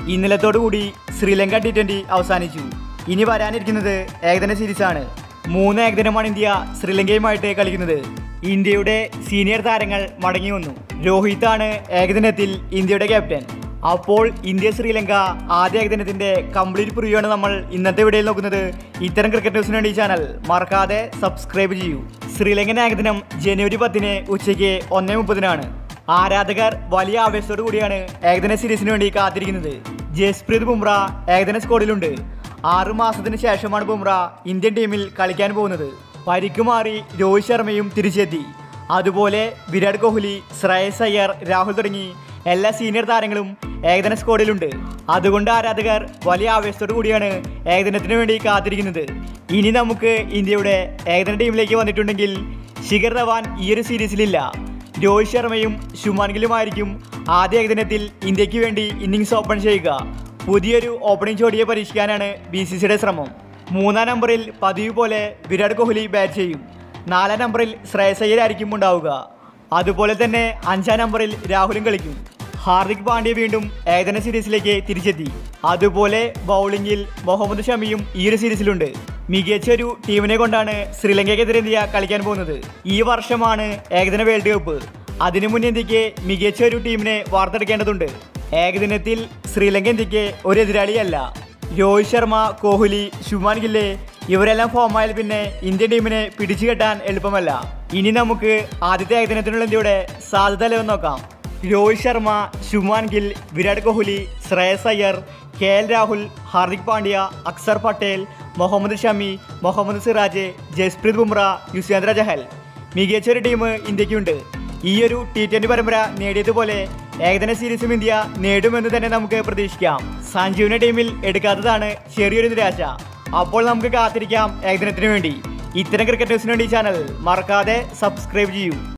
ഇന്നലത്തോടുകൂടി Sri Lanka T twenty അവസാനിച്ചു ഇനി വരാനിരിക്കുന്നത് ഏകദിന സീരീസാണ് മൂന്ന് ഏകദിനമാണ് ഇന്ത്യ ശ്രീലങ്കയുമായിട്ട് കളിക്കുന്നത് ഇന്ത്യയുടെ സീനിയർ താരങ്ങൾ മടങ്ങി വന്നു രോഹിത്താണ് ഏകദിനത്തിൽ ഇന്ത്യയുടെ ക്യാപ്റ്റൻ അപ്പോൾ ഇന്ത്യ ശ്രീലങ്ക ആദ്യ ഏകദിനത്തിന്റെ കംപ്ലീറ്റ് പ്രിവ്യൂ ആണ് നമ്മൾ ഇന്നത്തെ വീഡിയോയിൽ നോക്കുന്നത് ഇത്തരം ക്രിക്കറ്റ് ന്യൂസിന് വേണ്ടി ഈ ചാനൽ മറക്കാതെ സബ്സ്ക്രൈബ് ചെയ്യൂ ശ്രീലങ്കൻ ഏകദിനം ജനുവരി പത്തിന് ഉച്ചയ്ക്ക് ഒന്നേ മുപ്പതിനാണ് ആരാധകർ വലിയ ആവേശത്തോടു കൂടിയാണ് ഏകദിന സീരീസിന് വേണ്ടി കാത്തിരിക്കുന്നത് ജസ്പ്രീത് ബുംറ ഏകദിന സ്ക്വാഡിലുണ്ട് ആറു മാസത്തിന് ശേഷമാണ് ബുംറ ഇന്ത്യൻ ടീമിൽ കളിക്കാൻ പോകുന്നത് പരിക്ക് മാറി രോഹിത് ശർമ്മയും തിരിച്ചെത്തി അതുപോലെ വിരാട് കോഹ്ലി ശ്രേയസ് അയ്യർ രാഹുൽ തുടങ്ങി എല്ലാ സീനിയർ താരങ്ങളും ഏകദിന സ്ക്വാഡിലുണ്ട് അതുകൊണ്ട് ആരാധകർ വലിയ ആവേശത്തോടു കൂടിയാണ് ഏകദിനത്തിന് വേണ്ടി കാത്തിരിക്കുന്നത് ഇനി നമുക്ക് ഇന്ത്യയുടെ ഏകദിന ടീമിലേക്ക് വന്നിട്ടുണ്ടെങ്കിൽ ശിഖർ ധവാൻ ഈ ഒരു സീരീസിലില്ല രോഹിത് ശർമ്മയും ശുമാൻ ഗില്ലുമായിരിക്കും ആദ്യ ഏകദിനത്തിൽ ഇന്ത്യക്ക് വേണ്ടി ഇന്നിങ്സ് ഓപ്പൺ ചെയ്യുക പുതിയൊരു ഓപ്പണിംഗ് ജോഡിയെ പരീക്ഷിക്കാനാണ് ബി സി സിയുടെ ശ്രമം മൂന്നാം നമ്പറിൽ പതിവ് പോലെ വിരാട് കോഹ്ലി ബാറ്റ് ചെയ്യും നാലാം നമ്പറിൽ ശ്രേയസ് അയ്യരായിരിക്കും ഉണ്ടാവുക അതുപോലെ തന്നെ അഞ്ചാം നമ്പറിൽ രാഹുലും കളിക്കും ഹാർദിക് പാണ്ഡ്യ വീണ്ടും ഏകദിന സീരീസിലേക്ക് തിരിച്ചെത്തി അതുപോലെ ബൗളിംഗിൽ മുഹമ്മദ് ഷമിയും ഈ ഒരു സീരീസിലുണ്ട് മികച്ച ഒരു ടീമിനെ കൊണ്ടാണ് ശ്രീലങ്കയ്ക്കെതിരെ ഇന്ത്യ കളിക്കാൻ പോകുന്നത് ഈ വർഷമാണ് ഏകദിന വേൾഡ് കപ്പ് അതിനു മുന്നേ ഇന്ത്യക്ക് മികച്ച ഒരു ടീമിനെ വാർത്തെടുക്കേണ്ടതുണ്ട് ഏകദിനത്തിൽ ശ്രീലങ്ക ഇന്ത്യക്ക് ഒരു എതിരാളിയല്ല രോഹിത് ശർമ്മ കോഹ്ലി ശുമാൻ ഗില്ലെ ഇവരെല്ലാം ഫോമായാൽ പിന്നെ ഇന്ത്യൻ ടീമിനെ പിടിച്ചു കെട്ടാൻ എളുപ്പമല്ല ഇനി നമുക്ക് ആദ്യത്തെ ഏകദിനത്തിനുള്ള ഇന്ത്യയുടെ സാധ്യത ലെവൽ നോക്കാം രോഹിത് ശർമ്മ ശുമാൻ ഗിൽ വിരാട് കോഹ്ലി ശ്രേയസ് അയ്യർ കെ എൽ രാഹുൽ ഹാർദിക് പാണ്ഡ്യ അക്സർ പട്ടേൽ മുഹമ്മദ് ഷമി മുഹമ്മദ് സിറാജ് ജസ്പ്രീത് ബുംറ യുസ്വേന്ദ്ര ചഹൽ മികച്ചൊരു ടീം ഇന്ത്യക്കുണ്ട് ഈ ഒരു ടി ട്വൻ്റി പരമ്പര നേടിയതുപോലെ ഏകദിന സീരീസും ഇന്ത്യ നേടുമെന്ന് തന്നെ നമുക്ക് പ്രതീക്ഷിക്കാം സഞ്ജുവിനെ ടീമിൽ എടുക്കാത്തതാണ് ചെറിയൊരു നിരാശ അപ്പോൾ നമുക്ക് കാത്തിരിക്കാം ഏകദിനത്തിന് വേണ്ടി ഇത്തരം ക്രിക്കറ്റ് ന്യൂസിന് വേണ്ടി ഈ ചാനൽ മറക്കാതെ സബ്സ്ക്രൈബ് ചെയ്യൂ